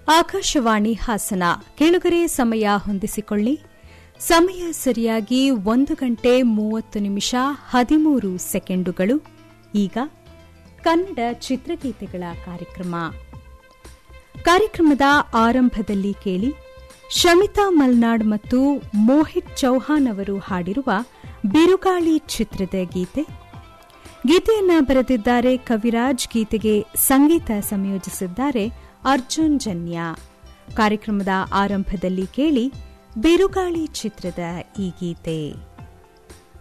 ಆಕಾಶವಾಣಿ ಹಾಸನ ಕೆಳಗರೆ ಸಮಯ ಹೊಂದಿಸಿಕೊಳ್ಳಿ ಸಮಯ ಸರಿಯಾಗಿ ಒಂದು ಗಂಟೆ ಮೂವತ್ತು ನಿಮಿಷ ಹದಿಮೂರು ಸೆಕೆಂಡುಗಳು ಈಗ ಕನ್ನಡ ಚಿತ್ರಗೀತೆಗಳ ಕಾರ್ಯಕ್ರಮ ಕಾರ್ಯಕ್ರಮದ ಆರಂಭದಲ್ಲಿ ಕೇಳಿ ಶಮಿತಾ ಮಲ್ನಾಡ್ ಮತ್ತು ಮೋಹಿತ್ ಚೌಹಾನ್ ಅವರು ಹಾಡಿರುವ ಬಿರುಗಾಳಿ ಚಿತ್ರದ ಗೀತೆ ಗೀತೆಯನ್ನ ಬರೆದಿದ್ದಾರೆ ಕವಿರಾಜ್ ಗೀತೆಗೆ ಸಂಗೀತ ಸಂಯೋಜಿಸಿದ್ದಾರೆ ಅರ್ಜುನ್ ಜನ್ಯ ಕಾರ್ಯಕ್ರಮದ ಆರಂಭದಲ್ಲಿ ಕೇಳಿ ಬಿರುಗಾಳಿ ಚಿತ್ರದ ಈ ಗೀತೆ